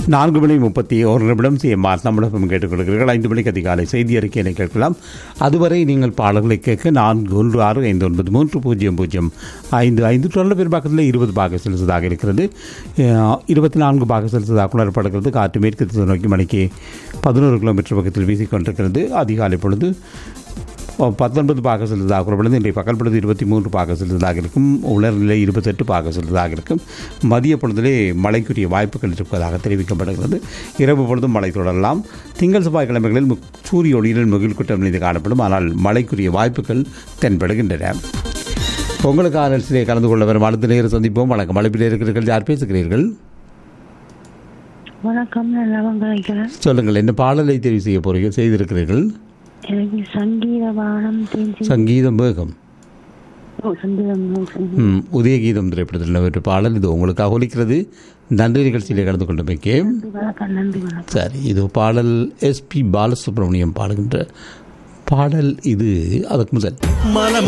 நான்கு மணி முப்பத்தி ஒரு நிமிடம் சிஎம்ஆர் தமிழகம் கேட்டுக்கொள்கிறீர்கள் ஐந்து மணிக்கு அதிகாலை செய்தி அறிக்கையினை கேட்கலாம் அதுவரை நீங்கள் பாடல்களை கேட்க நான்கு ஒன்று ஆறு ஐந்து ஒன்பது மூன்று பூஜ்ஜியம் பூஜ்ஜியம் ஐந்து ஐந்து தொழில் பேர் பக்கத்தில் இருபது பாக செலுத்ததாக இருக்கிறது அஹ், இருபத்தி நான்கு பாக செலுத்ததாக உணரப்படுகிறது காற்று மேற்கு திசை நோக்கி மணிக்கு பதினோரு கிலோமீட்டர் பக்கத்தில் வீசிக்கொண்டிருக்கிறது அதிகாலை பொழுது பத்தொன்பது பாக செலுத்ததாக கூறப்படுது இன்றைய பகல் பொழுது இருபத்தி மூன்று பாக செலுத்ததாக இருக்கும் உலர்நிலை இருபத்தெட்டு பாக செலுத்ததாக இருக்கும் மதிய பொழுதிலே மழைக்குரிய வாய்ப்புகள் இருப்பதாக தெரிவிக்கப்படுகிறது இரவு பொழுதும் மழை தொடரலாம் திங்கள் செவ்வாய்க்கிழமைகளில் மு- சூரிய ஒளியில் முகில் கூட்டம் மீது காணப்படும் ஆனால் மழைக்குரிய வாய்ப்புகள் தென்படுகின்றன உங்களுக்கு அரசிலே கலந்து கொள்ள வரும் அடுத்த நேரம் சந்திப்போம் வணக்கம் அழைப்பில் இருக்கிறீர்கள் யார் பேசுகிறீர்கள் வணக்கம் நான் லவங்கலைக்கிறேன் சொல்லுங்கள் என்ன பாடலை தெரிவு செய்ய போறீர்கள் செய்திருக்கிறீர்கள் எனக்கு சங்கீத பானம் தேஞ்சி சங்கீதம் வேகம் ஓ, சங்கீதம் சங்கீதம். ம், உதயகீதம் திரைப்படத்தில் நடைபெற்ற பாடல் இது உங்களுக்காக ஒலிக்கிறது நன்றி நிகழ்ச்சியிலே கலந்து கொண்டமைக்கு நன்றி வணக்கம் நன்றி வணக்கம் சரி இது பாடல் எஸ்பி பாலசுப்ரமணியம் பாடுகின்ற பாடல் இது அதற்கு முதல் மனம்